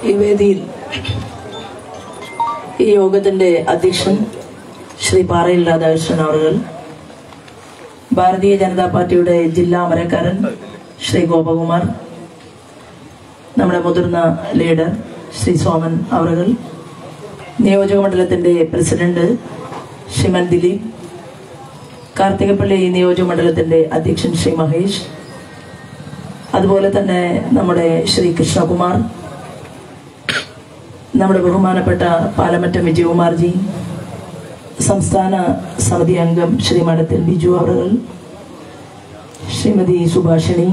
ഈ വേദിയിൽ ഈ യോഗത്തിന്റെ അധ്യക്ഷൻ ശ്രീ പാറയിൽ രാധാകൃഷ്ണൻ അവറുകൾ ഭാരതീയ ജനതാ പാർട്ടിയുടെ ജില്ലാ അമരക്കാരൻ ശ്രീ ഗോപകുമാർ നമ്മുടെ മുതിർന്ന ലീഡർ ശ്രീ സോമൻ അവറുകൾ നിയോജക മണ്ഡലത്തിന്റെ പ്രസിഡന്റ് ശ്രീമൻ ദിലീപ് കാർത്തികപ്പള്ളി നിയോജക മണ്ഡലത്തിന്റെ അധ്യക്ഷൻ ശ്രീ മഹേഷ് അതുപോലെ തന്നെ നമ്മുടെ ശ്രീ കൃഷ്ണകുമാർ നമ്മുടെ ബഹുമാനപ്പെട്ട പാലമറ്റം വിജയകുമാർജി സംസ്ഥാന സമിതി അംഗം ശ്രീ മഠത്തിൽ ബിജു അവറുകൾ ശ്രീമതി സുഭാഷിണി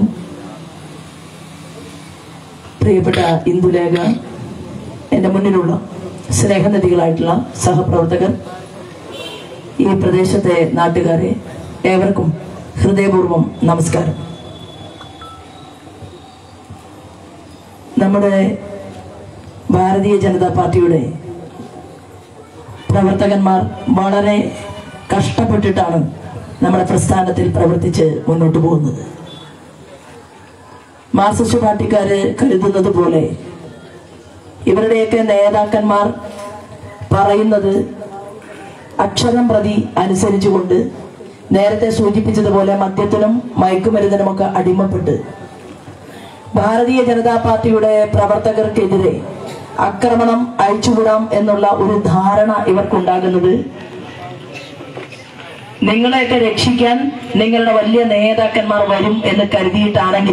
പ്രിയപ്പെട്ട ഇന്ദുലേഖ എൻ്റെ മുന്നിലുള്ള സ്നേഹനദികളായിട്ടുള്ള സഹപ്രവർത്തകർ ഈ പ്രദേശത്തെ നാട്ടുകാരെ ഏവർക്കും ഹൃദയപൂർവ്വം നമസ്കാരം നമ്മുടെ ഭാരതീയ ജനതാ പാർട്ടിയുടെ പ്രവർത്തകന്മാർ വളരെ കഷ്ടപ്പെട്ടിട്ടാണ് നമ്മുടെ പ്രസ്ഥാനത്തിൽ പ്രവർത്തിച്ച് മുന്നോട്ട് പോകുന്നത് മാർക്സിസ്റ്റ് പാർട്ടിക്കാര് കരുതുന്നത് പോലെ ഇവരുടെയൊക്കെ നേതാക്കന്മാർ പറയുന്നത് അക്ഷരം പ്രതി അനുസരിച്ചുകൊണ്ട് നേരത്തെ സൂചിപ്പിച്ചതുപോലെ മദ്യത്തിനും മയക്കുമരുന്നിനുമൊക്കെ അടിമപ്പെട്ട് ഭാരതീയ ജനതാ പാർട്ടിയുടെ പ്രവർത്തകർക്കെതിരെ ആക്രമണം അയച്ചുവിടാം എന്നുള്ള ഒരു ധാരണ ഇവർക്കുണ്ടാകുന്നത് നിങ്ങളെയൊക്കെ രക്ഷിക്കാൻ നിങ്ങളുടെ വലിയ നേതാക്കന്മാർ വരും എന്ന് കരുതിയിട്ടാണെങ്കിൽ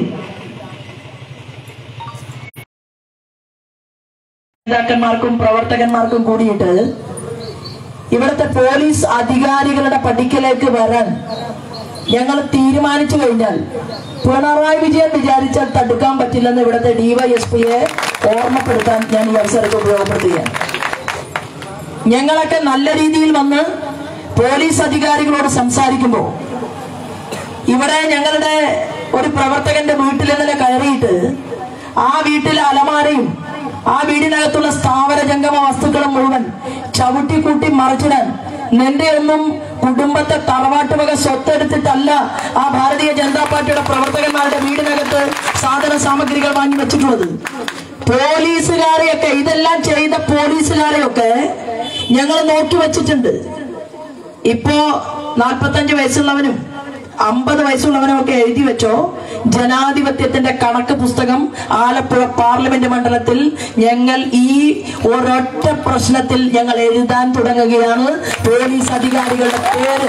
നേതാക്കന്മാർക്കും പ്രവർത്തകന്മാർക്കും കൂടിയിട്ട് ഇവിടുത്തെ പോലീസ് അധികാരികളുടെ പടിക്കലേക്ക് വരാൻ ഞങ്ങൾ തീരുമാനിച്ചു കഴിഞ്ഞാൽ പിണറായി വിജയൻ വിചാരിച്ചാൽ തടുക്കാൻ പറ്റില്ലെന്ന് ഇവിടുത്തെ ഡിവൈഎസ്പിയെ ഓർമ്മപ്പെടുത്താൻ ഞാൻ ഈ അവസരത്തെ ഉപയോഗപ്പെടുത്തുകയാണ് ഞങ്ങളൊക്കെ നല്ല രീതിയിൽ വന്ന് പോലീസ് അധികാരികളോട് സംസാരിക്കുമ്പോൾ ഇവിടെ ഞങ്ങളുടെ ഒരു പ്രവർത്തകന്റെ വീട്ടിൽ ഇന്നലെ കയറിയിട്ട് ആ വീട്ടിലെ അലമാരയും ആ വീടിനകത്തുള്ള സ്ഥാവര ജംഗമ വസ്തുക്കളും മുഴുവൻ ചവിട്ടിക്കൂട്ടി മറിച്ചിടാൻ നിന്റെ ഒന്നും കുടുംബത്തെ തറവാട്ട് വക സ്വത്തെടുത്തിട്ടല്ല ആ ഭാരതീയ ജനതാ പാർട്ടിയുടെ പ്രവർത്തകന്മാരുടെ വീടിനകത്ത് സാധന സാമഗ്രികൾ വാങ്ങി വെച്ചിട്ടുള്ളത് പോലീസുകാരെയൊക്കെ ഇതെല്ലാം ചെയ്ത പോലീസുകാരെയൊക്കെ ഞങ്ങൾ നോക്കി വെച്ചിട്ടുണ്ട് ഇപ്പോ നാൽപ്പത്തഞ്ച് വയസ്സുള്ളവനും അമ്പത് വയസ്സുള്ളവനും ഒക്കെ എഴുതി വെച്ചോ ജനാധിപത്യത്തിന്റെ കണക്ക് പുസ്തകം ആലപ്പുഴ പാർലമെന്റ് മണ്ഡലത്തിൽ ഞങ്ങൾ ഈ ഒരൊറ്റ പ്രശ്നത്തിൽ ഞങ്ങൾ എഴുതാൻ തുടങ്ങുകയാണ് പോലീസ് അധികാരികളുടെ പേര്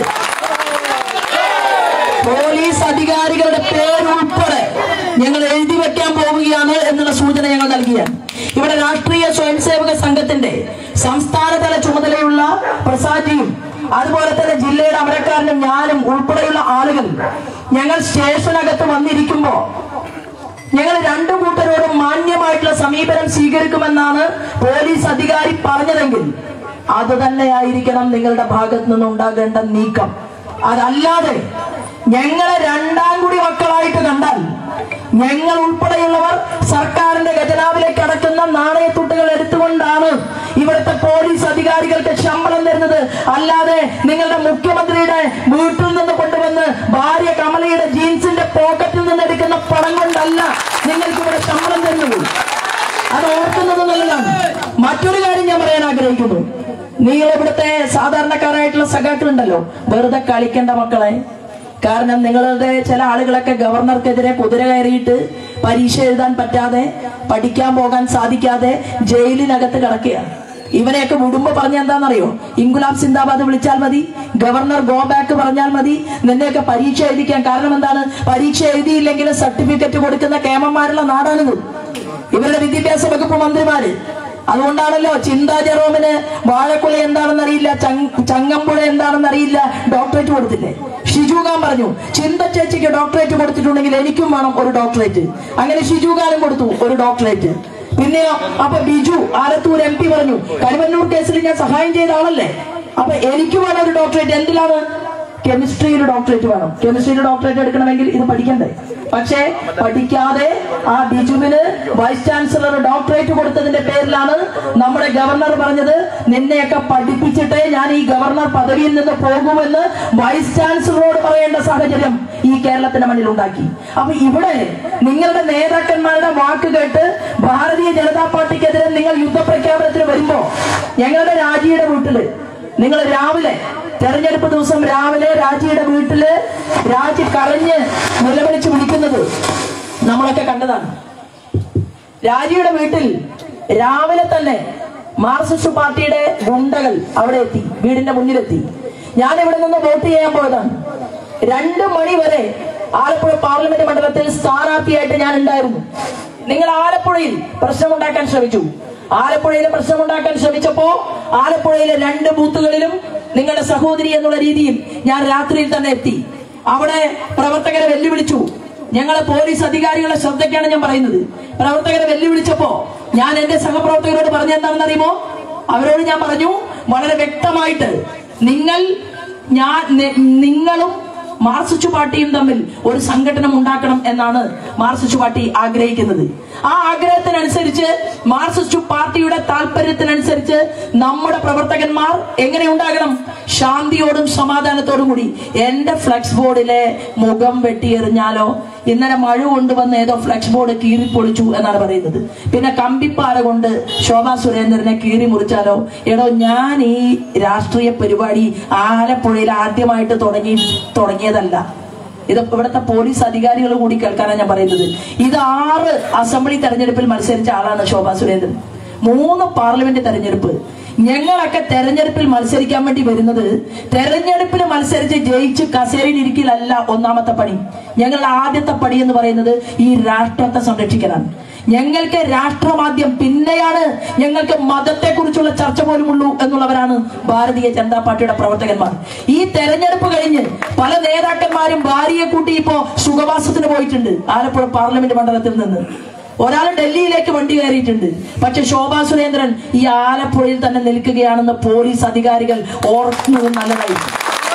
പോലീസ് അധികാരികളുടെ പേര് ഉൾപ്പെടെ ഞങ്ങൾ എഴുതി വെക്കാൻ പോവുകയാണ് എന്നുള്ള സൂചന ഞങ്ങൾ നൽകിയാണ് ഇവിടെ രാഷ്ട്രീയ സ്വയം സേവക സംഘത്തിന്റെ സംസ്ഥാനതല ചുമതലയുള്ള പ്രസാദിയും അതുപോലെ തന്നെ ജില്ലയുടെ അമരക്കാരനും ഞാനും ഉൾപ്പെടെയുള്ള ആളുകൾ ഞങ്ങൾ സ്റ്റേഷനകത്ത് വന്നിരിക്കുമ്പോ ഞങ്ങൾ രണ്ടു കൂട്ടരോടും മാന്യമായിട്ടുള്ള സമീപനം സ്വീകരിക്കുമെന്നാണ് പോലീസ് അധികാരി പറഞ്ഞതെങ്കിൽ അത് തന്നെയായിരിക്കണം നിങ്ങളുടെ ഭാഗത്ത് നിന്നുണ്ടാകേണ്ട നീക്കം അതല്ലാതെ ഞങ്ങളെ രണ്ടാം കൂടി മക്കളായിട്ട് കണ്ടാൽ ഞങ്ങൾ ഉൾപ്പെടെയുള്ളവർ സർക്കാരിന്റെ ഖജനാവിലേക്ക് അടക്കുന്ന നാണയത്തുട്ടുകൾ എടുത്തുകൊണ്ടാണ് ഇവിടുത്തെ പോലീസ് അധികാരികൾക്ക് ശമ്പളം തരുന്നത് അല്ലാതെ നിങ്ങളുടെ മുഖ്യമന്ത്രിയുടെ വീട്ടിൽ നിന്ന് കൊണ്ടുവന്ന് ഭാര്യ കമലയുടെ ജീൻസിന്റെ പോക്കറ്റിൽ നിന്ന് എടുക്കുന്ന പണം കൊണ്ടല്ല നിങ്ങൾക്ക് ഇവിടെ ശമ്പളം തരുന്നത് അത് ഓർക്കുന്നത് നല്ലതാണ് മറ്റൊരു കാര്യം ഞാൻ പറയാൻ ആഗ്രഹിക്കുന്നു നിങ്ങൾ ഇവിടുത്തെ സാധാരണക്കാരായിട്ടുള്ള സഖാക്കളുണ്ടല്ലോ വെറുതെ കളിക്കേണ്ട മക്കളെ കാരണം നിങ്ങളുടെ ചില ആളുകളൊക്കെ ഗവർണർക്കെതിരെ കുതിര കയറിയിട്ട് പരീക്ഷ എഴുതാൻ പറ്റാതെ പഠിക്കാൻ പോകാൻ സാധിക്കാതെ ജയിലിനകത്ത് കിടക്കുകയാണ് ഇവനെയൊക്കെ വിടുമ്പോ പറഞ്ഞ എന്താണെന്നറിയോ ഇൻഗുലാബ് സിന്ദാബാദ് വിളിച്ചാൽ മതി ഗവർണർ ഗോ ബാക്ക് പറഞ്ഞാൽ മതി നിന്നെയൊക്കെ പരീക്ഷ എഴുതിക്കാൻ കാരണം എന്താണ് പരീക്ഷ എഴുതിയില്ലെങ്കിൽ സർട്ടിഫിക്കറ്റ് കൊടുക്കുന്ന കേമന്മാരുള്ള നാടാണിത് ഇവരുടെ വിദ്യാഭ്യാസ വകുപ്പ് മന്ത്രിമാര് അതുകൊണ്ടാണല്ലോ ചിന്താ ജെറോമിന് വാഴക്കുല എന്താണെന്ന് അറിയില്ല ചങ്ങമ്പുഴ എന്താണെന്ന് അറിയില്ല ഡോക്ടറേറ്റ് കൊടുത്തില്ലേ ഷിജുഖാൻ പറഞ്ഞു ചിന്ത ചേച്ചിക്ക് ഡോക്ടറേറ്റ് കൊടുത്തിട്ടുണ്ടെങ്കിൽ എനിക്കും വേണം ഒരു ഡോക്ടറേറ്റ് അങ്ങനെ ഷിജുഖാനും കൊടുത്തു ഒരു ഡോക്ടറേറ്റ് പിന്നെയോ അപ്പൊ ബിജു ആലത്തൂർ എം പി പറഞ്ഞു കരുവന്നൂർ കേസിൽ ഞാൻ സഹായം ചെയ്ത ആളല്ലേ അപ്പൊ എനിക്ക് വേണം ഒരു ഡോക്ടറേറ്റ് എന്തിലാണ് കെമിസ്ട്രിയിൽ ഡോക്ടറേറ്റ് വേണം കെമിസ്ട്രിയിൽ ഡോക്ടറേറ്റ് എടുക്കണമെങ്കിൽ ഇത് പഠിക്കണ്ടേ പക്ഷേ പഠിക്കാതെ ആ ബിജുവിന് വൈസ് ചാൻസലർ ഡോക്ടറേറ്റ് കൊടുത്തതിന്റെ പേരിലാണ് നമ്മുടെ ഗവർണർ പറഞ്ഞത് നിന്നെയൊക്കെ പഠിപ്പിച്ചിട്ടേ ഞാൻ ഈ ഗവർണർ പദവിയിൽ നിന്ന് പോകുമെന്ന് വൈസ് ചാൻസലറോട് പറയേണ്ട സാഹചര്യം ഈ കേരളത്തിന്റെ മണ്ണിൽ ഉണ്ടാക്കി അപ്പൊ ഇവിടെ നിങ്ങളുടെ നേതാക്കന്മാരുടെ വാക്ക് കേട്ട് ഭാരതീയ ജനതാ പാർട്ടിക്കെതിരെ നിങ്ങൾ യുദ്ധപ്രഖ്യാപനത്തിന് വരുമ്പോ ഞങ്ങളുടെ രാജിയുടെ വീട്ടില് നിങ്ങൾ രാവിലെ തെരഞ്ഞെടുപ്പ് ദിവസം രാവിലെ രാജിയുടെ വീട്ടില് രാജി കരഞ്ഞ് നിലവിളിച്ച് വിളിക്കുന്നത് നമ്മളൊക്കെ കണ്ടതാണ് രാജിയുടെ വീട്ടിൽ രാവിലെ തന്നെ മാർക്സിസ്റ്റ് പാർട്ടിയുടെ ഗുണ്ടകൾ അവിടെ എത്തി വീടിന്റെ മുന്നിലെത്തി ഞാൻ ഇവിടെ നിന്ന് വോട്ട് ചെയ്യാൻ പോയതാണ് രണ്ടു മണി വരെ ആലപ്പുഴ പാർലമെന്റ് മണ്ഡലത്തിൽ സ്ഥാനാർത്ഥിയായിട്ട് ഞാൻ ഉണ്ടായിരുന്നു നിങ്ങൾ ആലപ്പുഴയിൽ പ്രശ്നമുണ്ടാക്കാൻ ശ്രമിച്ചു ആലപ്പുഴയിലെ പ്രശ്നമുണ്ടാക്കാൻ ശ്രമിച്ചപ്പോ ആലപ്പുഴയിലെ രണ്ട് ബൂത്തുകളിലും നിങ്ങളുടെ സഹോദരി എന്നുള്ള രീതിയിൽ ഞാൻ രാത്രിയിൽ തന്നെ എത്തി അവിടെ പ്രവർത്തകരെ വെല്ലുവിളിച്ചു ഞങ്ങളെ പോലീസ് അധികാരികളുടെ ശ്രദ്ധയ്ക്കാണ് ഞാൻ പറയുന്നത് പ്രവർത്തകരെ വെല്ലുവിളിച്ചപ്പോ ഞാൻ എന്റെ സഹപ്രവർത്തകരോട് പറഞ്ഞ എന്താണെന്ന് അറിയുമോ അവരോട് ഞാൻ പറഞ്ഞു വളരെ വ്യക്തമായിട്ട് നിങ്ങൾ ഞാൻ നി- നിങ്ങളും മാർക്സിസ്റ്റ് പാർട്ടിയും തമ്മിൽ ഒരു സംഘടനം ഉണ്ടാക്കണം എന്നാണ് മാർക്സിസ്റ്റ് പാർട്ടി ആഗ്രഹിക്കുന്നത് ആ ആഗ്രഹത്തിനനുസരിച്ച് മാർക്സിസ്റ്റ് പാർട്ടിയുടെ താല്പര്യത്തിനനുസരിച്ച് നമ്മുടെ പ്രവർത്തകന്മാർ എങ്ങനെ ഉണ്ടാകണം ശാന്തിയോടും സമാധാനത്തോടും കൂടി എന്റെ ഫ്ലെക്സ് ബോർഡിലെ മുഖം വെട്ടിയെറിഞ്ഞാലോ ഇന്നലെ മഴ കൊണ്ടുവന്ന് ഏതോ ഫ്ലെക്സ് ബോർഡ് കീറിപ്പൊളിച്ചു എന്നാണ് പറയുന്നത് പിന്നെ കമ്പിപ്പാര കൊണ്ട് ശോഭാ സുരേന്ദ്രനെ കീറി മുറിച്ചാലോ എടോ ഞാൻ ഈ രാഷ്ട്രീയ പരിപാടി ആലപ്പുഴയിൽ ആദ്യമായിട്ട് തുടങ്ങി തുടങ്ങിയതല്ല ഇത് ഇവിടുത്തെ പോലീസ് അധികാരികൾ കൂടി കേൾക്കാനാണ് ഞാൻ പറയുന്നത് ഇത് ആറ് അസംബ്ലി തെരഞ്ഞെടുപ്പിൽ മത്സരിച്ച ആളാണ് ശോഭാ സുരേന്ദ്രൻ മൂന്ന് പാർലമെന്റ് തെരഞ്ഞെടുപ്പ് ഞങ്ങളൊക്കെ തെരഞ്ഞെടുപ്പിൽ മത്സരിക്കാൻ വേണ്ടി വരുന്നത് തെരഞ്ഞെടുപ്പിൽ മത്സരിച്ച് ജയിച്ച് കസേരയിൽ ഇരിക്കലല്ല ഒന്നാമത്തെ പണി ഞങ്ങളുടെ ആദ്യത്തെ പണി എന്ന് പറയുന്നത് ഈ രാഷ്ട്രത്തെ സംരക്ഷിക്കലാണ് ഞങ്ങൾക്ക് രാഷ്ട്രമാദ്യം പിന്നെയാണ് ഞങ്ങൾക്ക് മതത്തെ കുറിച്ചുള്ള ചർച്ച പോലും ഉള്ളൂ എന്നുള്ളവരാണ് ഭാരതീയ ജനതാ പാർട്ടിയുടെ പ്രവർത്തകന്മാർ ഈ തെരഞ്ഞെടുപ്പ് കഴിഞ്ഞ് പല നേതാക്കന്മാരും ഭാര്യയെ കൂട്ടി ഇപ്പോ സുഖവാസത്തിന് പോയിട്ടുണ്ട് ആലപ്പുഴ പാർലമെന്റ് മണ്ഡലത്തിൽ നിന്ന് ഒരാൾ ഡൽഹിയിലേക്ക് വണ്ടി കയറിയിട്ടുണ്ട് പക്ഷെ ശോഭാ സുരേന്ദ്രൻ ഈ ആലപ്പുഴയിൽ തന്നെ നിൽക്കുകയാണെന്ന് പോലീസ് അധികാരികൾ ഓർക്കുന്നത് നല്ലതായിരിക്കും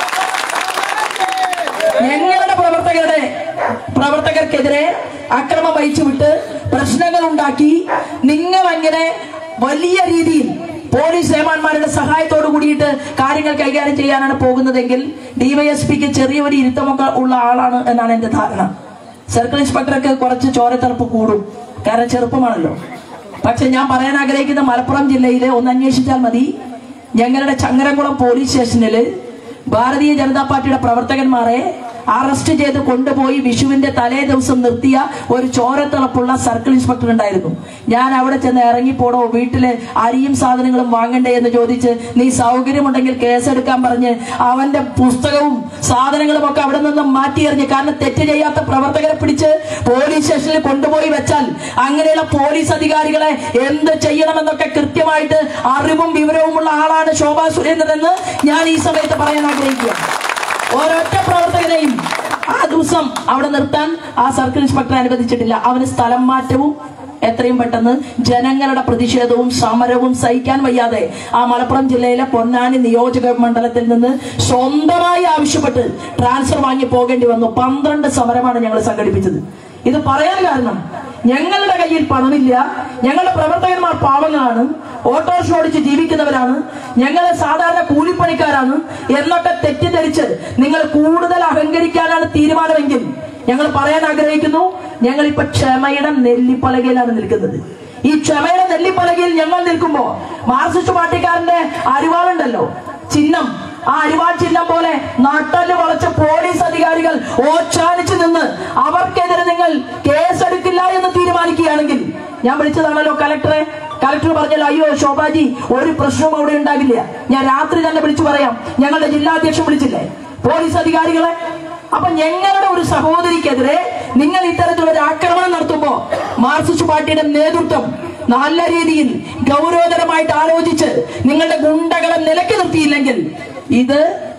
ഞങ്ങളുടെ പ്രവർത്തകരുടെ പ്രവർത്തകർക്കെതിരെ അക്രമം വഹിച്ചുവിട്ട് പ്രശ്നങ്ങൾ ഉണ്ടാക്കി നിങ്ങൾ അങ്ങനെ വലിയ രീതിയിൽ പോലീസ് ഏമാന്മാരുടെ സഹായത്തോട് കൂടിയിട്ട് കാര്യങ്ങൾ കൈകാര്യം ചെയ്യാനാണ് പോകുന്നതെങ്കിൽ ഡിവൈഎസ്പിക്ക് ചെറിയൊരു ഇരുത്തമൊക്കെ ഉള്ള ആളാണ് എന്നാണ് എന്റെ ധാരണ സർക്കിൾ ഇൻസ്പെക്ടർക്ക് കുറച്ച് ചോരത്തിറപ്പ് കൂടും കാരണം ചെറുപ്പമാണല്ലോ പക്ഷെ ഞാൻ പറയാൻ ആഗ്രഹിക്കുന്ന മലപ്പുറം ജില്ലയിലെ ഒന്ന് അന്വേഷിച്ചാൽ മതി ഞങ്ങളുടെ ചങ്ങരംകുളം പോലീസ് സ്റ്റേഷനിൽ ഭാരതീയ ജനതാ പാർട്ടിയുടെ പ്രവർത്തകന്മാരെ അറസ്റ്റ് ചെയ്ത് കൊണ്ടുപോയി വിഷുവിന്റെ തലേ ദിവസം നിർത്തിയ ഒരു ചോരത്തിളപ്പുള്ള സർക്കിൾ ഇൻസ്പെക്ടർ ഉണ്ടായിരുന്നു ഞാൻ അവിടെ ചെന്ന് ഇറങ്ങിപ്പോടോ വീട്ടില് അരിയും സാധനങ്ങളും വാങ്ങണ്ടേ എന്ന് ചോദിച്ച് നീ സൗകര്യമുണ്ടെങ്കിൽ കേസെടുക്കാൻ പറഞ്ഞ് അവന്റെ പുസ്തകവും സാധനങ്ങളും ഒക്കെ അവിടെ നിന്ന് മാറ്റിയെറിഞ്ഞ് കാരണം തെറ്റ് ചെയ്യാത്ത പ്രവർത്തകരെ പിടിച്ച് പോലീസ് സ്റ്റേഷനിൽ കൊണ്ടുപോയി വെച്ചാൽ അങ്ങനെയുള്ള പോലീസ് അധികാരികളെ എന്ത് ചെയ്യണമെന്നൊക്കെ കൃത്യമായിട്ട് അറിവും വിവരവുമുള്ള ആളാണ് ശോഭാ സുരേന്ദ്രൻ എന്ന് ഞാൻ ഈ സമയത്ത് പറയാൻ ആഗ്രഹിക്കുക ഒരൊറ്റ പ്രവർത്തകനെയും ആ ദിവസം അവിടെ നിർത്താൻ ആ സർക്കിൾ ഇൻസ്പെക്ടർ അനുവദിച്ചിട്ടില്ല അവന് സ്ഥലം മാറ്റവും എത്രയും പെട്ടെന്ന് ജനങ്ങളുടെ പ്രതിഷേധവും സമരവും സഹിക്കാൻ വയ്യാതെ ആ മലപ്പുറം ജില്ലയിലെ പൊന്നാനി നിയോജക മണ്ഡലത്തിൽ നിന്ന് സ്വന്തമായി ആവശ്യപ്പെട്ട് ട്രാൻസ്ഫർ വാങ്ങി പോകേണ്ടി വന്നു പന്ത്രണ്ട് സമരമാണ് ഞങ്ങൾ സംഘടിപ്പിച്ചത് ഇത് പറയാൻ കാരണം ഞങ്ങളുടെ കയ്യിൽ പണമില്ല ഞങ്ങളുടെ പ്രവർത്തകന്മാർ പാവങ്ങളാണ് ഓട്ടോറിക്ഷ ഓടിച്ച് ജീവിക്കുന്നവരാണ് ഞങ്ങൾ സാധാരണ കൂലിപ്പണിക്കാരാണ് എന്നൊക്കെ തെറ്റിദ്ധരിച്ച് നിങ്ങൾ കൂടുതൽ അഹങ്കരിക്കാനാണ് തീരുമാനമെങ്കിൽ ഞങ്ങൾ പറയാൻ ആഗ്രഹിക്കുന്നു ഞങ്ങൾ ഇപ്പൊ ക്ഷമയുടെ നെല്ലിപ്പലകയിലാണ് നിൽക്കുന്നത് ഈ ക്ഷമയുടെ നെല്ലിപ്പലകയിൽ ഞങ്ങൾ നിൽക്കുമ്പോ മാർക്സിസ്റ്റ് പാർട്ടിക്കാരന്റെ അരിവാളുണ്ടല്ലോ ചിഹ്നം ആ അരിവാൾ ചിഹ്നം പോലെ നട്ടല് വളച്ച പോലീസ് അധികാരികൾ ഓച്ചാനിച്ചു നിന്ന് അവർക്കെതിരെ നിങ്ങൾ കേസെടുക്കില്ല എന്ന് തീരുമാനിക്കുകയാണെങ്കിൽ ഞാൻ വിളിച്ചതാണല്ലോ കലക്ടറെ കലക്ടർ പറഞ്ഞല്ലോ അയ്യോ ശോഭാജി ഒരു പ്രശ്നവും അവിടെ ഉണ്ടാകില്ല ഞാൻ രാത്രി തന്നെ വിളിച്ചു പറയാം ഞങ്ങളുടെ ജില്ലാ അധ്യക്ഷൻ വിളിച്ചില്ലേ പോലീസ് അധികാരികളെ അപ്പൊ ഞങ്ങളുടെ ഒരു സഹോദരിക്കെതിരെ നിങ്ങൾ ഇത്തരത്തിലുള്ള ഒരു ആക്രമണം നടത്തുമ്പോ മാർക്സിസ്റ്റ് പാർട്ടിയുടെ നേതൃത്വം നല്ല രീതിയിൽ ഗൗരവതരമായിട്ട് ആലോചിച്ച് നിങ്ങളുടെ ഗുണ്ടകളെ നിലക്കി നിർത്തിയില്ലെങ്കിൽ ഇത്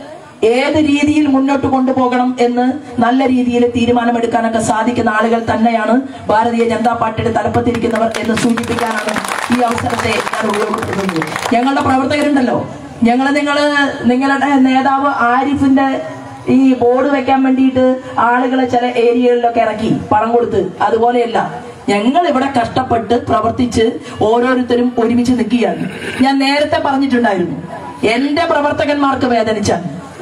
ഏത് രീതിയിൽ മുന്നോട്ട് കൊണ്ടുപോകണം എന്ന് നല്ല രീതിയിൽ തീരുമാനമെടുക്കാനൊക്കെ സാധിക്കുന്ന ആളുകൾ തന്നെയാണ് ഭാരതീയ ജനതാ പാർട്ടിയുടെ തലപ്പത്തിരിക്കുന്നവർ എന്ന് സൂചിപ്പിക്കാനാണ് ഈ അവസരത്തെ ഞാൻ ഉപയോഗപ്പെടുത്തുന്നത് ഞങ്ങളുടെ പ്രവർത്തകരുണ്ടല്ലോ ഞങ്ങൾ നിങ്ങൾ നിങ്ങളുടെ നേതാവ് ആരിഫിന്റെ ഈ ബോർഡ് വെക്കാൻ വേണ്ടിയിട്ട് ആളുകളെ ചില ഏരിയകളിലൊക്കെ ഇറക്കി പണം കൊടുത്ത് അതുപോലെയല്ല ഞങ്ങൾ ഇവിടെ കഷ്ടപ്പെട്ട് പ്രവർത്തിച്ച് ഓരോരുത്തരും ഒരുമിച്ച് നിൽക്കുകയാണ് ഞാൻ നേരത്തെ പറഞ്ഞിട്ടുണ്ടായിരുന്നു എന്റെ പ്രവർത്തകന്മാർക്ക് വേദനിച്ചാൽ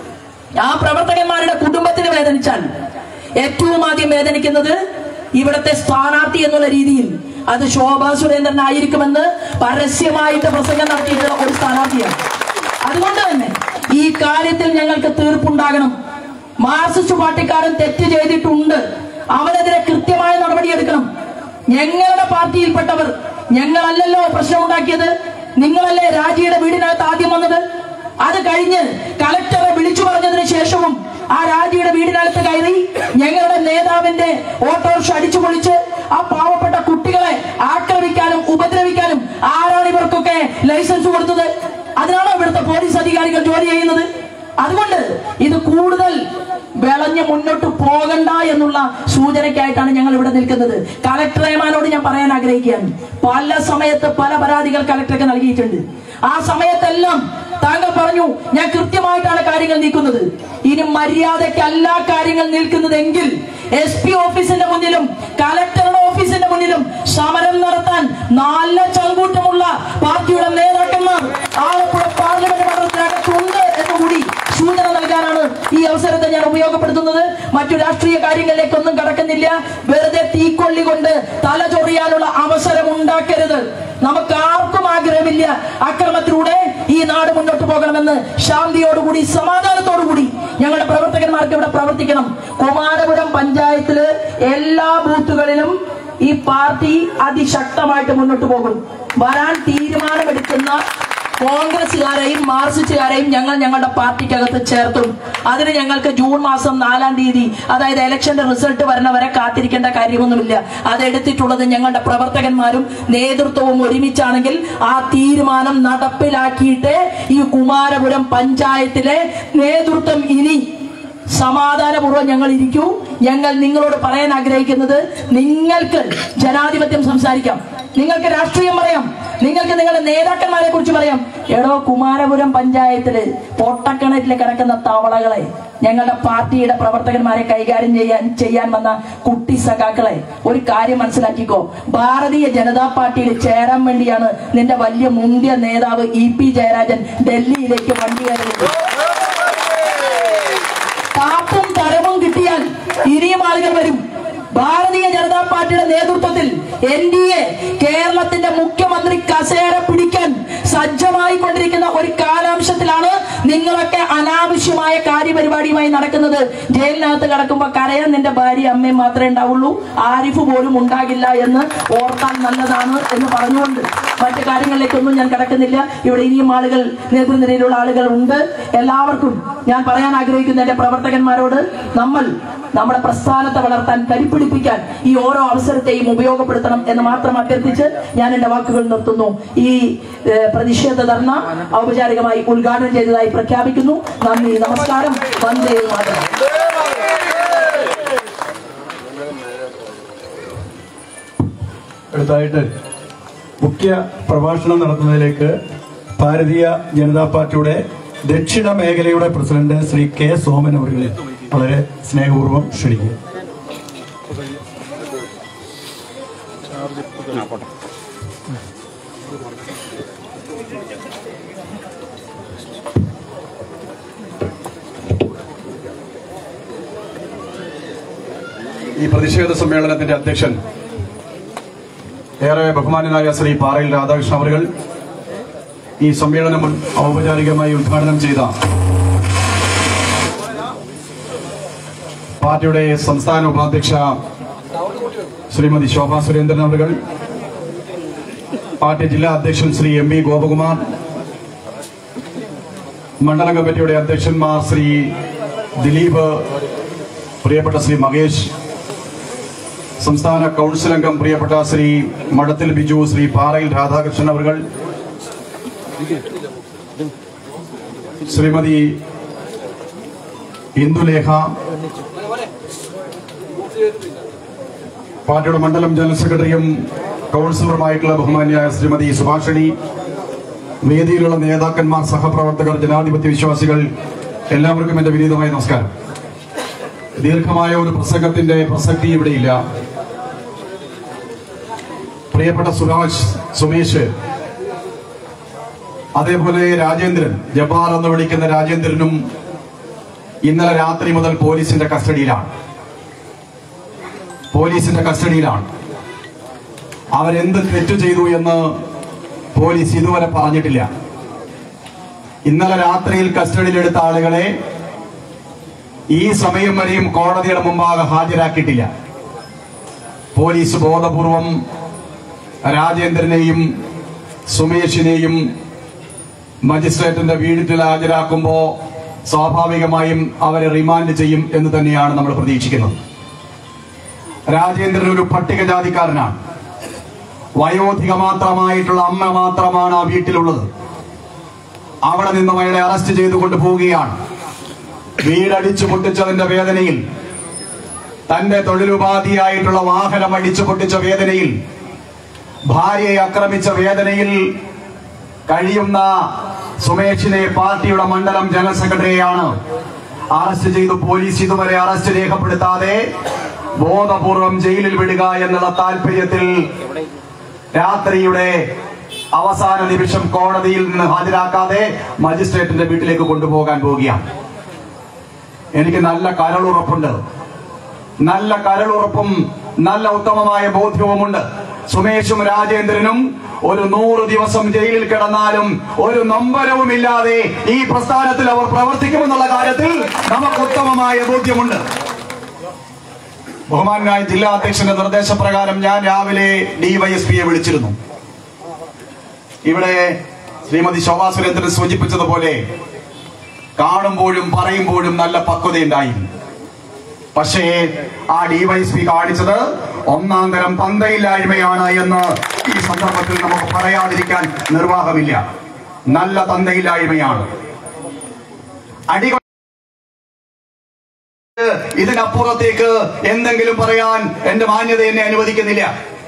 ആ പ്രവർത്തകന്മാരുടെ കുടുംബത്തിന് വേദനിച്ചാൽ ഏറ്റവും ആദ്യം വേദനിക്കുന്നത് ഇവിടത്തെ സ്ഥാനാർത്ഥി എന്നുള്ള രീതിയിൽ അത് ശോഭാ സുരേന്ദ്രൻ ആയിരിക്കുമെന്ന് പരസ്യമായിട്ട് പ്രസംഗം നടത്തിയിട്ടുള്ള ഒരു സ്ഥാനാർത്ഥിയാണ് അതുകൊണ്ട് തന്നെ ഈ കാര്യത്തിൽ ഞങ്ങൾക്ക് തീർപ്പുണ്ടാകണം മാർക്സിസ്റ്റ് പാർട്ടിക്കാരൻ തെറ്റ് ചെയ്തിട്ടുണ്ട് അവനെതിരെ കൃത്യമായ നടപടിയെടുക്കണം ഞങ്ങളുടെ പാർട്ടിയിൽപ്പെട്ടവർ ഞങ്ങളല്ലല്ലോ പ്രശ്നമുണ്ടാക്കിയത് നിങ്ങളല്ലേ രാജിയുടെ വീടിനകത്ത് ആദ്യം വന്നത് അത് കഴിഞ്ഞ് കലക്ടറെ വിളിച്ചു പറഞ്ഞതിന് ശേഷവും ആ രാജിയുടെ വീടിനകത്ത് കയറി ഞങ്ങളുടെ നേതാവിന്റെ ഓട്ടോറിക്ഷ അടിച്ചു പൊളിച്ച് ആ പാവപ്പെട്ട കുട്ടികളെ ആക്രമിക്കാനും ഉപദ്രവിക്കാനും ആരാണ് ഇവർക്കൊക്കെ ലൈസൻസ് കൊടുത്തത് അതിനാണോ ഇവിടുത്തെ പോലീസ് അധികാരികൾ ജോലി ചെയ്യുന്നത് അതുകൊണ്ട് ഇത് കൂടുതൽ വിളഞ്ഞ് മുന്നോട്ട് പോകണ്ട എന്നുള്ള സൂചനയ്ക്കായിട്ടാണ് ഞങ്ങൾ ഇവിടെ നിൽക്കുന്നത് കളക്ടറേമാനോട് ഞാൻ പറയാൻ ആഗ്രഹിക്കുകയാണ് പല സമയത്ത് പല പരാതികൾ കളക്ടർക്ക് നൽകിയിട്ടുണ്ട് ആ സമയത്തെല്ലാം താങ്കൾ പറഞ്ഞു ഞാൻ കൃത്യമായിട്ടാണ് കാര്യങ്ങൾ നീക്കുന്നത് ഇനി മര്യാദയ്ക്കല്ല കാര്യങ്ങൾ നിൽക്കുന്നതെങ്കിൽ എസ് പി ഓഫീസിന്റെ മുന്നിലും കലക്ടറുടെ ഓഫീസിന്റെ മുന്നിലും സമരം നടത്താൻ നല്ല ചങ്കൂറ്റമുള്ള പാർട്ടിയുടെ നേതാക്കന്മാർ ആലപ്പുഴ പാർലമെന്റ് മണ്ഡലത്തിനകത്തുണ്ട് എന്നുകൂടി സൂചന നൽകാനാണ് ഈ അവസരത്തെ ഞാൻ ഉപയോഗപ്പെടുത്തുന്നത് മറ്റു രാഷ്ട്രീയ കാര്യങ്ങളിലേക്കൊന്നും കടക്കുന്നില്ല വെറുതെ തീക്കൊള്ളി കൊണ്ട് തല ചൊറിയാനുള്ള അവസരം ഉണ്ടാക്കരുത് നമുക്ക് ആർക്കും ആഗ്രഹമില്ല അക്രമത്തിലൂടെ ഈ നാട് മുന്നോട്ട് പോകണമെന്ന് ശാന്തിയോടുകൂടി സമാധാനത്തോടുകൂടി ഞങ്ങളുടെ പ്രവർത്തകന്മാർക്ക് ഇവിടെ പ്രവർത്തിക്കണം കുമാരപുരം പഞ്ചായത്തില് എല്ലാ ബൂത്തുകളിലും ഈ പാർട്ടി അതിശക്തമായിട്ട് മുന്നോട്ട് പോകും വരാൻ തീരുമാനമെടുക്കുന്ന കോൺഗ്രസുകാരെയും മാർക്സിസ്റ്റുകാരെയും ഞങ്ങൾ ഞങ്ങളുടെ പാർട്ടിക്കകത്ത് ചേർത്തും അതിന് ഞങ്ങൾക്ക് ജൂൺ മാസം നാലാം തീയതി അതായത് ഇലക്ഷന്റെ റിസൾട്ട് വരണവരെ കാത്തിരിക്കേണ്ട കാര്യമൊന്നുമില്ല അതെടുത്തിട്ടുള്ളത് ഞങ്ങളുടെ പ്രവർത്തകന്മാരും നേതൃത്വവും ഒരുമിച്ചാണെങ്കിൽ ആ തീരുമാനം നടപ്പിലാക്കിയിട്ട് ഈ കുമാരപുരം പഞ്ചായത്തിലെ നേതൃത്വം ഇനി സമാധാനപൂർവ്വം ഞങ്ങൾ ഇരിക്കൂ ഞങ്ങൾ നിങ്ങളോട് പറയാൻ ആഗ്രഹിക്കുന്നത് നിങ്ങൾക്ക് ജനാധിപത്യം സംസാരിക്കാം നിങ്ങൾക്ക് രാഷ്ട്രീയം പറയാം നിങ്ങൾക്ക് നിങ്ങളുടെ നേതാക്കന്മാരെ കുറിച്ച് പറയാം എടോ കുമാരപുരം പഞ്ചായത്തില് പൊട്ടക്കിണറ്റിൽ കിടക്കുന്ന തവളകളെ ഞങ്ങളുടെ പാർട്ടിയുടെ പ്രവർത്തകന്മാരെ കൈകാര്യം ചെയ്യാൻ ചെയ്യാൻ വന്ന കുട്ടി സഖാക്കളെ ഒരു കാര്യം മനസ്സിലാക്കിക്കോ ഭാരതീയ ജനതാ പാർട്ടിയിൽ ചേരാൻ വേണ്ടിയാണ് നിന്റെ വലിയ മുന്തിയ നേതാവ് ഇ പി ജയരാജൻ ഡൽഹിയിലേക്ക് വണ്ടി കയറിയത് താപ്പും തരവും കിട്ടിയാൽ ഇനിയും ആളുകൾ വരും ഭാരതീയ ജനതാ പാർട്ടിയുടെ നേതൃത്വത്തിൽ എൻ ഡി എ കേരളത്തിന്റെ മുഖ്യമന്ത്രി കസേര പിടിക്കാൻ സജ്ജമായി കൊണ്ടിരിക്കുന്ന ഒരു കാലാംശത്തിലാണ് നിങ്ങളൊക്കെ അനാവശ്യമായ കാര്യപരിപാടിയുമായി നടക്കുന്നത് ജയിലിനകത്ത് കിടക്കുമ്പോ കരയാൻ നിന്റെ ഭാര്യ അമ്മയും മാത്രമേ ഉണ്ടാവുള്ളൂ ആരിഫ് പോലും ഉണ്ടാകില്ല എന്ന് ഓർത്താൽ നല്ലതാണ് എന്ന് പറഞ്ഞുകൊണ്ട് മറ്റു കാര്യങ്ങളിലേക്കൊന്നും ഞാൻ കിടക്കുന്നില്ല ഇവിടെ ഇനിയും ആളുകൾ നേതൃനിരയിലുള്ള ആളുകൾ ഉണ്ട് എല്ലാവർക്കും ഞാൻ പറയാൻ ആഗ്രഹിക്കുന്ന എന്റെ പ്രവർത്തകന്മാരോട് നമ്മൾ നമ്മുടെ പ്രസ്ഥാനത്തെ വളർത്താൻ കരുപ്പിടിപ്പിക്കാൻ ഈ ഓരോ അവസരത്തെയും ഉപയോഗപ്പെടുത്തണം എന്ന് മാത്രം അഭ്യർത്ഥിച്ച് ഞാൻ എന്റെ വാക്കുകൾ നിർത്തുന്നു ഈ ഏഹ്, പ്രതിഷേധ ധർണ ഔപചാരികമായി ഉദ്ഘാടനം ചെയ്തതായി പ്രഖ്യാപിക്കുന്നു നന്ദി നമസ്കാരം വന്ദേ മാതരം അടുത്തായിട്ട് മുഖ്യ പ്രഭാഷണം നടത്തുന്നതിലേക്ക് ഭാരതീയ ജനതാ പാർട്ടിയുടെ ദക്ഷിണ മേഖലയുടെ പ്രസിഡന്റ് ശ്രീ കെ സോമൻ അവരുടെ വളരെ സ്നേഹപൂർവ്വം ക്ഷണിക്കുക ഈ പ്രതിഷേധ സമ്മേളനത്തിന്റെ അധ്യക്ഷൻ ഏറെ ബഹുമാനനായ ശ്രീ പാറയിൽ രാധാകൃഷ്ണൻ അവറുകൾ ഈ സമ്മേളനം ഔപചാരികമായി ഉദ്ഘാടനം ചെയ്ത പാർട്ടിയുടെ സംസ്ഥാന ഉപാധ്യക്ഷ ശ്രീമതി ശോഭാ സുരേന്ദ്രൻ അവറുകൾ പാർട്ടി ജില്ലാ അധ്യക്ഷൻ ശ്രീ എം വി ഗോപകുമാർ മണ്ഡലം കമ്മിറ്റിയുടെ അധ്യക്ഷന്മാർ ശ്രീ ദിലീപ് പ്രിയപ്പെട്ട ശ്രീ മഹേഷ് സംസ്ഥാന കൗൺസിൽ അംഗം പ്രിയപ്പെട്ട ശ്രീ മഠത്തിൽ ബിജു ശ്രീ പാറയിൽ രാധാകൃഷ്ണൻ അവർ ശ്രീമതി ഇന്ദുലേഖ പാർട്ടിയുടെ മണ്ഡലം ജനറൽ സെക്രട്ടറിയും കൗൺസിലറുമായിട്ടുള്ള ബഹുമാന്യായ ശ്രീമതി സുഭാഷിണി വേദിയിലുള്ള നേതാക്കന്മാർ സഹപ്രവർത്തകർ ജനാധിപത്യ വിശ്വാസികൾ എല്ലാവർക്കും എന്റെ വിനീതമായ നമസ്കാരം ദീർഘമായ ഒരു പ്രസംഗത്തിന്റെ പ്രസക്തി ഇവിടെയില്ല പ്രിയപ്പെട്ട സുരാജ് സുമേഷ് അതേപോലെ രാജേന്ദ്രൻ ജബ്ബാർ എന്ന് വിളിക്കുന്ന രാജേന്ദ്രനും ഇന്നലെ രാത്രി മുതൽ പോലീസിന്റെ കസ്റ്റഡിയിലാണ് പോലീസിന്റെ കസ്റ്റഡിയിലാണ് അവരെന്ത് തെറ്റ് ചെയ്തു എന്ന് പോലീസ് ഇതുവരെ പറഞ്ഞിട്ടില്ല ഇന്നലെ രാത്രിയിൽ കസ്റ്റഡിയിലെടുത്ത ആളുകളെ ഈ സമയം വരെയും കോടതിയുടെ മുമ്പാകെ ഹാജരാക്കിയിട്ടില്ല പോലീസ് ബോധപൂർവം രാജേന്ദ്രനെയും സുമേഷിനെയും മജിസ്ട്രേറ്റിന്റെ വീട്ടിൽ ഹാജരാക്കുമ്പോ സ്വാഭാവികമായും അവരെ റിമാൻഡ് ചെയ്യും എന്ന് തന്നെയാണ് നമ്മൾ പ്രതീക്ഷിക്കുന്നത് രാജേന്ദ്രൻ ഒരു പട്ടികജാതിക്കാരനാണ് വയോധിക മാത്രമായിട്ടുള്ള അമ്മ മാത്രമാണ് ആ വീട്ടിലുള്ളത് അവിടെ നിന്നും അയാളെ അറസ്റ്റ് ചെയ്തുകൊണ്ട് പോവുകയാണ് വീടടിച്ചു പൊട്ടിച്ചതിന്റെ വേദനയിൽ തന്റെ തൊഴിലുപാധിയായിട്ടുള്ള വാഹനം അടിച്ചു പൊട്ടിച്ച വേദനയിൽ ഭാര്യയെ ആക്രമിച്ച വേദനയിൽ കഴിയുന്ന സുമേഷിനെ പാർട്ടിയുടെ മണ്ഡലം ജനറൽ സെക്രട്ടറിയെയാണ് അറസ്റ്റ് ചെയ്തു പോലീസ് ഇതുവരെ അറസ്റ്റ് രേഖപ്പെടുത്താതെ ബോധപൂർവം ജയിലിൽ വിടുക എന്നുള്ള താല്പര്യത്തിൽ രാത്രിയുടെ അവസാന നിമിഷം കോടതിയിൽ നിന്ന് ഹാജരാക്കാതെ മജിസ്ട്രേറ്റിന്റെ വീട്ടിലേക്ക് കൊണ്ടുപോകാൻ പോവുകയാണ് എനിക്ക് നല്ല കരളുറപ്പുണ്ട് നല്ല കരളുറപ്പും നല്ല ഉത്തമമായ ബോധ്യവുമുണ്ട് സുമേഷും രാജേന്ദ്രനും ഒരു നൂറ് ദിവസം ജയിലിൽ കിടന്നാലും ഒരു നൊമ്പരവുമില്ലാതെ ഈ പ്രസ്ഥാനത്തിൽ അവർ പ്രവർത്തിക്കുമെന്നുള്ള കാര്യത്തിൽ നമുക്ക് ഉത്തമമായ ബോധ്യമുണ്ട് ബഹുമാനായ ജില്ലാ അധ്യക്ഷന്റെ നിർദ്ദേശപ്രകാരം ഞാൻ രാവിലെ ഡിവൈഎസ്പിയെ വിളിച്ചിരുന്നു ഇവിടെ ശ്രീമതി ശോഭാ സുരേന്ദ്രൻ സൂചിപ്പിച്ചതുപോലെ കാണുമ്പോഴും പറയുമ്പോഴും നല്ല പക്വതയുണ്ടായിരുന്നു പക്ഷേ ആ ഡിവൈഎസ്പി കാണിച്ചത് ഒന്നാം തരം തന്തയില്ലായ്മയാണ് എന്ന് ഈ സന്ദർഭത്തിൽ നമുക്ക് പറയാതിരിക്കാൻ നിർവാഹമില്ല നല്ല തന്തയില്ലായ്മയാണ് അടികൾ ഇതിനപ്പുറത്തേക്ക് എന്തെങ്കിലും പറയാൻ എന്റെ മാന്യത എന്നെ അനുവദിക്കുന്നില്ല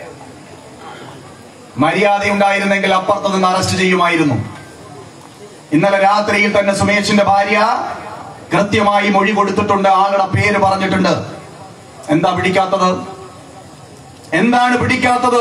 മര്യാദ ഉണ്ടായിരുന്നെങ്കിൽ അപ്പുറത്ത് നിന്ന് അറസ്റ്റ് ചെയ്യുമായിരുന്നു ഇന്നലെ രാത്രിയിൽ തന്നെ സുമേഷിന്റെ ഭാര്യ കൃത്യമായി മൊഴി കൊടുത്തിട്ടുണ്ട് ആളുടെ പേര് പറഞ്ഞിട്ടുണ്ട് എന്താ പിടിക്കാത്തത് എന്താണ് പിടിക്കാത്തത്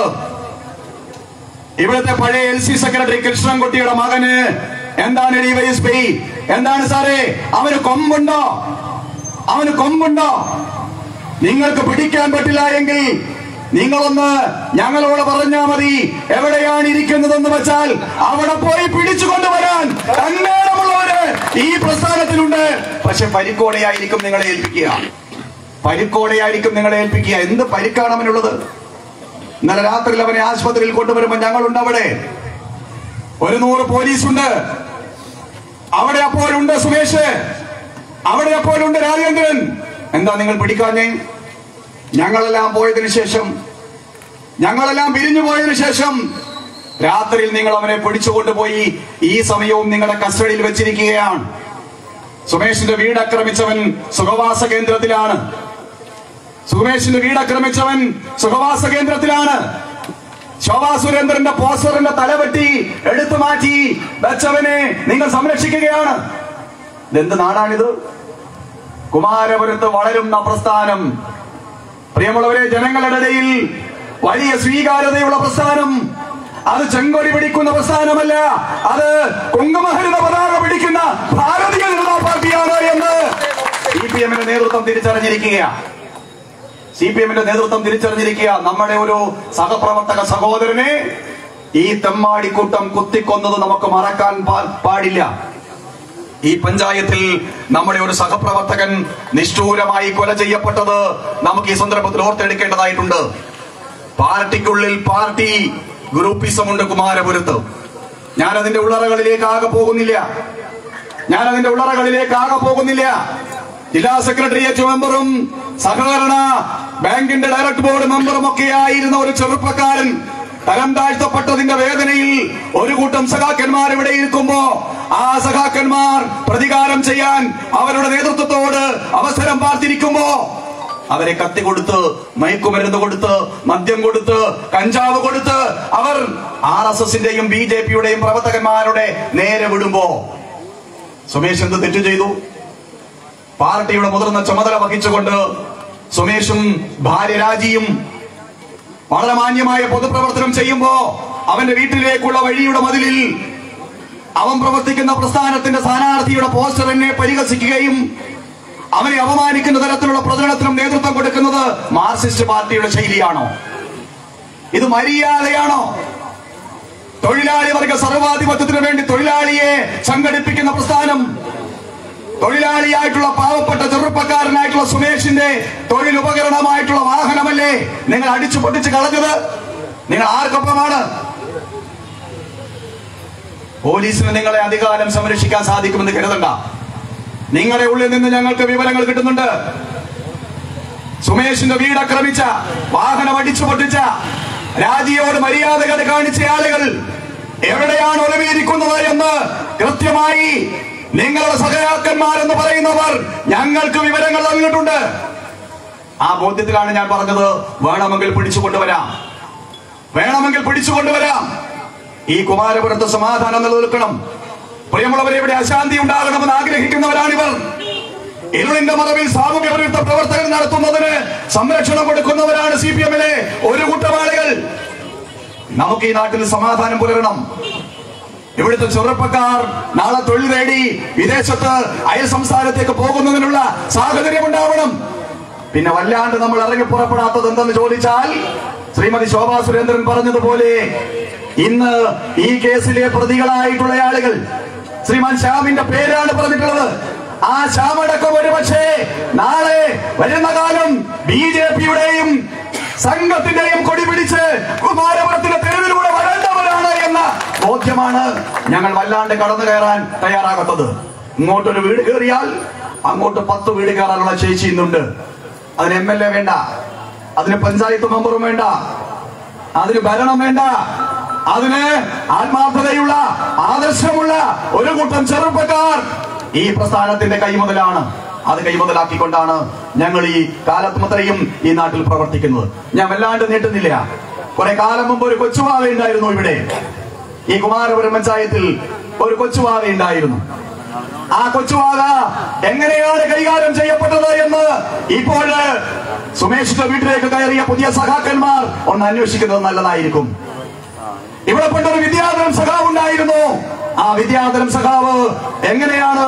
ഇവിടുത്തെ പഴയ എൽ സി സെക്രട്ടറി കൃഷ്ണൻകുട്ടിയുടെ മകന് എന്താണ് ഡിവൈഎസ്പി എന്താണ് സാറേ അവന് കൊമ്പുണ്ടോ അവന് കൊമ്പുണ്ടോ നിങ്ങൾക്ക് പിടിക്കാൻ പറ്റില്ല എങ്കിൽ നിങ്ങളൊന്ന് ഞങ്ങളോട് പറഞ്ഞാ മതി എവിടെയാണ് ഇരിക്കുന്നതെന്ന് വെച്ചാൽ അവിടെ പോയി പിടിച്ചു കൊണ്ടുവരാൻ തന്നേടമുള്ളവര് ഈ പ്രസ്ഥാനത്തിലുണ്ട് പക്ഷെ പരിക്കോടെയായിരിക്കും നിങ്ങളെ ഏൽപ്പിക്കുക പരിക്കോടെയായിരിക്കും നിങ്ങളെ ഏൽപ്പിക്കുക എന്ത് പരിക്കാണ് അവനുള്ളത് ഇന്നലെ രാത്രിയിൽ അവനെ ആശുപത്രിയിൽ കൊണ്ടുവരുമ്പോൾ ഞങ്ങളുണ്ട് അവിടെ ഒരു നൂറ് പോലീസുണ്ട് അവിടെ അപ്പോഴുണ്ട് സുമേഷ് അവിടെ അപ്പോഴുണ്ട് രാജേന്ദ്രൻ എന്താ നിങ്ങൾ പിടിക്കാഞ്ഞേ ഞങ്ങളെല്ലാം പോയതിനു ശേഷം ഞങ്ങളെല്ലാം പിരിഞ്ഞു പോയതിനു ശേഷം രാത്രിയിൽ നിങ്ങൾ അവനെ പിടിച്ചുകൊണ്ടുപോയി ഈ സമയവും നിങ്ങളുടെ കസ്റ്റഡിയിൽ വെച്ചിരിക്കുകയാണ് സുമേഷിന്റെ വീട് ആക്രമിച്ചവൻ സുഖവാസ കേന്ദ്രത്തിലാണ് സുമേഷിന്റെ വീട് ആക്രമിച്ചവൻ സുഖവാസ കേന്ദ്രത്തിലാണ് ശോഭാ സുരേന്ദ്രന്റെ പോസ്റ്ററിന്റെ തലവെട്ടി എടുത്തു മാറ്റി വെച്ചവനെ നിങ്ങൾ സംരക്ഷിക്കുകയാണ് ഇതെന്ത് നാടാണിത് കുമാരപുരത്ത് വളരുന്ന പ്രസ്ഥാനം പ്രിയമുള്ളവരെ ജനങ്ങളുടെ ഇടയിൽ വലിയ സ്വീകാര്യതയുള്ള പ്രസ്ഥാനം അത് ചെങ്കൊടി പിടിക്കുന്ന പ്രസ്ഥാനമല്ല അത് കുങ്കുമഹരിത പതാക പിടിക്കുന്ന ഭാരതീയ ജനതാ പാർട്ടിയാണ് എന്ന് സി പി എമ്മിന്റെ നേതൃത്വം തിരിച്ചറിഞ്ഞിരിക്കുകയാണ് സി പി എമ്മിന്റെ നേതൃത്വം തിരിച്ചറിഞ്ഞിരിക്കുക നമ്മുടെ ഒരു സഹപ്രവർത്തക സഹോദരനെ ഈ തെമ്മാടിക്കൂട്ടം കുത്തിക്കൊന്നത് നമുക്ക് മറക്കാൻ പാ- പാടില്ല ഈ പഞ്ചായത്തിൽ നമ്മുടെ ഒരു സഹപ്രവർത്തകൻ നിഷ്ഠൂരമായി കൊല ചെയ്യപ്പെട്ടത് നമുക്ക് ഈ സന്ദർഭത്തിൽ ഓർത്തെടുക്കേണ്ടതായിട്ടുണ്ട് പാർട്ടിക്കുള്ളിൽ പാർട്ടി ഗ്രൂപ്പിസമുണ്ട് കുമാരപുരത്ത് ഞാൻ അതിന്റെ ഉള്ളറകളിലേക്ക് ആകെ പോകുന്നില്ല ഞാൻ അതിന്റെ ഉള്ളറകളിലേക്ക് ആകെ പോകുന്നില്ല ജില്ലാ സെക്രട്ടേറിയറ്റ് മെമ്പറും സഹകരണ ബാങ്കിന്റെ ഡയറക്ട് ബോർഡ് മെമ്പറും ഒക്കെ ആയിരുന്ന ഒരു ചെറുപ്പക്കാരൻ തരം താഴ്ത്തപ്പെട്ടതിന്റെ വേദനയിൽ ഒരു കൂട്ടം സഖാക്കന്മാർ ഇവിടെ ഇരിക്കുമ്പോ ആ സഖാക്കന്മാർ പ്രതികാരം ചെയ്യാൻ അവരുടെ നേതൃത്വത്തോട് അവസരം പാർത്തിരിക്കുമ്പോ അവരെ കത്തി കൊടുത്ത് മയക്കുമരുന്ന് കൊടുത്ത് മദ്യം കൊടുത്ത് കഞ്ചാവ് കൊടുത്ത് അവർ ആർ എസ് എസിന്റെയും ബി ജെ പിയുടെയും പ്രവർത്തകന്മാരുടെ നേരെ വിടുമ്പോ സുമേഷ് എന്ത് തെറ്റ് ചെയ്തു പാർട്ടിയുടെ മുതിർന്ന ചുമതല വഹിച്ചുകൊണ്ട് സുമേഷും ഭാര്യ രാജിയും വളരെ മാന്യമായ പൊതുപ്രവർത്തനം ചെയ്യുമ്പോ അവന്റെ വീട്ടിലേക്കുള്ള വഴിയുടെ മതിലിൽ അവൻ പ്രവർത്തിക്കുന്ന പ്രസ്ഥാനത്തിന്റെ സ്ഥാനാർത്ഥിയുടെ പോസ്റ്ററിനെ പരിഹസിക്കുകയും അവനെ അപമാനിക്കുന്ന തരത്തിലുള്ള പ്രചരണത്തിനും നേതൃത്വം കൊടുക്കുന്നത് മാർക്സിസ്റ്റ് പാർട്ടിയുടെ ശൈലിയാണോ ഇത് മര്യാദയാണോ തൊഴിലാളി വർഗ സർവാധിപത്യത്തിന് വേണ്ടി തൊഴിലാളിയെ സംഘടിപ്പിക്കുന്ന പ്രസ്ഥാനം തൊഴിലാളിയായിട്ടുള്ള പാവപ്പെട്ട ചെറുപ്പക്കാരനായിട്ടുള്ള സുമേഷിന്റെ തൊഴിൽ ഉപകരണമായിട്ടുള്ള വാഹനമല്ലേ നിങ്ങൾ അടിച്ചു പൊട്ടിച്ച് കളഞ്ഞത് നിങ്ങൾ ആർക്കൊപ്പമാണ് പോലീസിന് നിങ്ങളെ അധികാരം സംരക്ഷിക്കാൻ സാധിക്കുമെന്ന് കരുതണ്ട നിങ്ങളുടെ ഉള്ളിൽ നിന്ന് ഞങ്ങൾക്ക് വിവരങ്ങൾ കിട്ടുന്നുണ്ട് സുമേഷിന്റെ വീട് ആക്രമിച്ച വാഹനം അടിച്ചു പൊട്ടിച്ച രാജിയോട് മര്യാദകൾ കാണിച്ച ആളുകൾ എവിടെയാണ് ഒളിവിലിരിക്കുന്നത് എന്ന് കൃത്യമായി നിങ്ങളുടെ സഹയാക്കന്മാരെന്ന് പറയുന്നവർ ഞങ്ങൾക്ക് വിവരങ്ങൾ നൽകിയിട്ടുണ്ട് ആ ബോധ്യത്തിലാണ് ഞാൻ പറഞ്ഞത് വേണമെങ്കിൽ പിടിച്ചു കൊണ്ടുവരാം വേണമെങ്കിൽ പിടിച്ചു കൊണ്ടുവരാം ഈ കുമാരപുരത്ത് സമാധാനം നിലനിൽക്കണം പ്രിയമുള്ളവരെ ഇവിടെ അശാന്തി ഉണ്ടാകണമെന്ന് ആഗ്രഹിക്കുന്നവരാണിവർ ഇരുളിന്റെ മറവിൽ സാമൂഹ്യ വിരുദ്ധ പ്രവർത്തനം നടത്തുന്നതിന് സംരക്ഷണം കൊടുക്കുന്നവരാണ് സി പി എമ്മിലെ ഒരു കൂട്ടം ആളുകൾ നമുക്ക് ഈ നാട്ടിൽ സമാധാനം പുലരണം ഇവിടുത്തെ ചെറുപ്പക്കാർ നാളെ തൊഴിൽ നേടി വിദേശത്ത് അയൽ സംസ്ഥാനത്തേക്ക് പോകുന്നതിനുള്ള സാഹചര്യം ഉണ്ടാവണം പിന്നെ വല്ലാണ്ട് നമ്മൾ ഇറങ്ങി പുറപ്പെടാത്തത് എന്തെന്ന് ചോദിച്ചാൽ ശ്രീമതി ശോഭാ സുരേന്ദ്രൻ പറഞ്ഞതുപോലെ ഇന്ന് ഈ കേസിലെ പ്രതികളായിട്ടുള്ള ആളുകൾ ശ്രീമാൻ ശ്യാമിന്റെ പേരാണ് പറഞ്ഞിട്ടുള്ളത് ആ ശ്യാമടക്കം ഒരു പക്ഷേ നാളെ വരുന്ന കാലം ബി ജെ പിയുടെയും സംഘത്തിന്റെയും കൊടി പിടിച്ച് കുമാരപുരത്തിന്റെ തെരുവിലൂടെ വരേണ്ടവരാണ് എന്ന ബോധ്യമാണ് ഞങ്ങൾ വല്ലാണ്ട് കടന്നു കയറാൻ തയ്യാറാകാത്തത് ഇങ്ങോട്ടൊരു വീട് കയറിയാൽ അങ്ങോട്ട് പത്ത് വീട് കയറാനുള്ള ശേഷി ഇന്നുണ്ട് അതിന് എം എൽ എ വേണ്ട അതിന് പഞ്ചായത്ത് മെമ്പറും വേണ്ട അതിന് ഭരണം വേണ്ട അതിന് ആത്മാർത്ഥതയുള്ള ആദർശമുള്ള ഒരു കൂട്ടം ചെറുപ്പക്കാർ ഈ പ്രസ്ഥാനത്തിന്റെ കൈമുതലാണ് അത് കൈമുതലാക്കിക്കൊണ്ടാണ് ഞങ്ങൾ ഈ കാലത്തുമത്രയും ഈ നാട്ടിൽ പ്രവർത്തിക്കുന്നത് ഞാൻ വല്ലാണ്ട് നീട്ടുന്നില്ല കുറെ കാലം മുമ്പ് ഒരു കൊച്ചുവാവ ഉണ്ടായിരുന്നു ഇവിടെ ഈ കുമാരപുരം പഞ്ചായത്തിൽ ഒരു കൊച്ചുവാവ ഉണ്ടായിരുന്നു ആ കൊച്ചുവാക എങ്ങനെയാണ് കൈകാര്യം ചെയ്യപ്പെട്ടത് എന്ന് ഇപ്പോൾ സുമേഷിന്റെ വീട്ടിലേക്ക് കയറിയ പുതിയ സഖാക്കന്മാർ ഒന്ന് അന്വേഷിക്കുന്നത് നല്ലതായിരിക്കും ഇവിടെ പണ്ടൊരു വിദ്യാധരം സഖാവ് ഉണ്ടായിരുന്നു ആ വിദ്യാധരം സഖാവ് എങ്ങനെയാണ്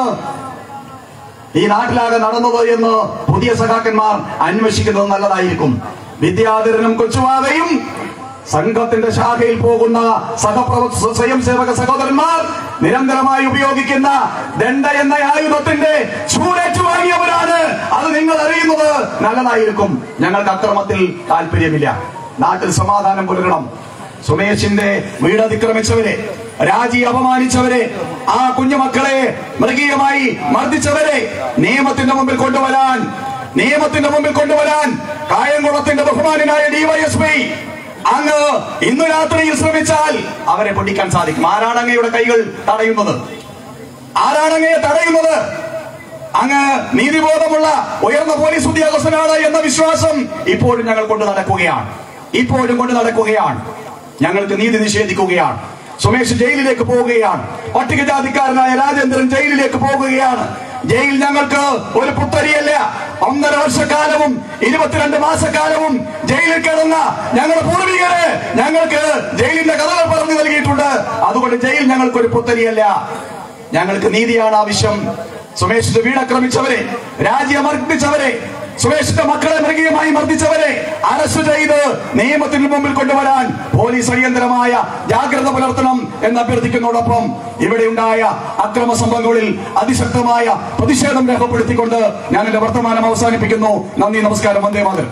ഈ നാട്ടിലാകെ നടന്നത് എന്ന് പുതിയ സഖാക്കന്മാർ അന്വേഷിക്കുന്നത് നല്ലതായിരിക്കും വിദ്യാധരനും കൊച്ചുവാവയും സംഘത്തിന്റെ ശാഖയിൽ പോകുന്ന സഹപ്രവ സ്വയം സേവക സഹോദരന്മാർ നിരന്തരമായി ഉപയോഗിക്കുന്ന ദണ്ഡ എന്ന ആയുധത്തിന്റെ ചൂടേറ്റു വാങ്ങിയവരാണ് അത് നിങ്ങൾ അറിയുന്നത് നല്ലതായിരിക്കും ഞങ്ങൾക്ക് അക്രമത്തിൽ താല്പര്യമില്ല നാട്ടിൽ സമാധാനം പുലരണം സുമേഷിന്റെ വീട് അതിക്രമിച്ചവരെ രാജി അപമാനിച്ചവരെ ആ കുഞ്ഞുമക്കളെ മൃഗീയമായി മർദ്ദിച്ചവരെ നിയമത്തിന്റെ മുമ്പിൽ കൊണ്ടുവരാൻ നിയമത്തിന്റെ മുമ്പിൽ കൊണ്ടുവരാൻ കായംകുളത്തിന്റെ ബഹുമാനായ ഡിവൈഎസ്പി അങ്ങ് ഇന്ന് രാത്രിയിൽ ശ്രമിച്ചാൽ അവരെ പൊടിക്കാൻ സാധിക്കും ആരാണ് അങ്ങയുടെ കൈകൾ തടയുന്നത് ആരാണ് അങ്ങയെ തടയുന്നത് അങ്ങ് നീതിബോധമുള്ള ഉയർന്ന പോലീസ് ഉദ്യോഗസ്ഥനാണ് എന്ന വിശ്വാസം ഇപ്പോഴും ഞങ്ങൾ കൊണ്ട് നടക്കുകയാണ് ഇപ്പോഴും കൊണ്ട് നടക്കുകയാണ് ഞങ്ങൾക്ക് നീതി നിഷേധിക്കുകയാണ് സുമേഷ് ജയിലിലേക്ക് പോവുകയാണ് പട്ടികജാതിക്കാരനായ രാജേന്ദ്രൻ ജയിലിലേക്ക് പോകുകയാണ് ജയിൽ ഞങ്ങൾക്ക് ഒരു പുത്തരിയല്ല ഒന്നര വർഷക്കാലവും ഇരുപത്തിരണ്ട് മാസക്കാലവും ജയിലിൽ കിടന്ന ഞങ്ങളുടെ പൂർവികര് ഞങ്ങൾക്ക് ജയിലിന്റെ കഥകൾ പറഞ്ഞു നൽകിയിട്ടുണ്ട് അതുകൊണ്ട് ജയിൽ ഞങ്ങൾക്ക് ഒരു പുത്തരിയല്ല ഞങ്ങൾക്ക് നീതിയാണ് ആവശ്യം സുമേഷിന്റെ വീടാക്രമിച്ചവരെ രാജ്യം മർദ്ദിച്ചവരെ സുമേഷിന്റെ മക്കളെ മൃഗീയമായി മർദ്ദിച്ചവരെ അറസ്റ്റ് ചെയ്ത് നിയമത്തിന് മുമ്പിൽ കൊണ്ടുവരാൻ പോലീസ് അടിയന്തരമായ ജാഗ്രത പുലർത്തണം എന്ന് അഭ്യർത്ഥിക്കുന്നതോടൊപ്പം ഇവിടെ ഉണ്ടായ അക്രമ സംഭവങ്ങളിൽ അതിശക്തമായ പ്രതിഷേധം രേഖപ്പെടുത്തിക്കൊണ്ട് ഞാൻ എന്റെ വർത്തമാനം അവസാനിപ്പിക്കുന്നു നന്ദി നമസ്കാരം വന്ദേ മാതരം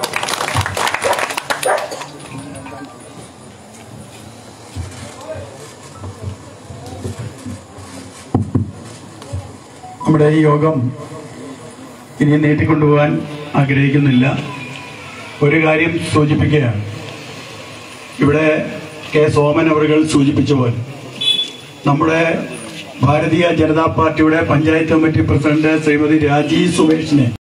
നമ്മുടെ ഈ യോഗം ഇനി നീട്ടിക്കൊണ്ടുപോകാൻ ആഗ്രഹിക്കുന്നില്ല ഒരു കാര്യം സൂചിപ്പിക്കുകയാണ് ഇവിടെ കെ സോമൻ അവറുകൾ സൂചിപ്പിച്ച പോലെ നമ്മുടെ ഭാരതീയ ജനതാ പാർട്ടിയുടെ പഞ്ചായത്ത് കമ്മിറ്റി പ്രസിഡന്റ് ശ്രീമതി രാജി സുമേഷിനെ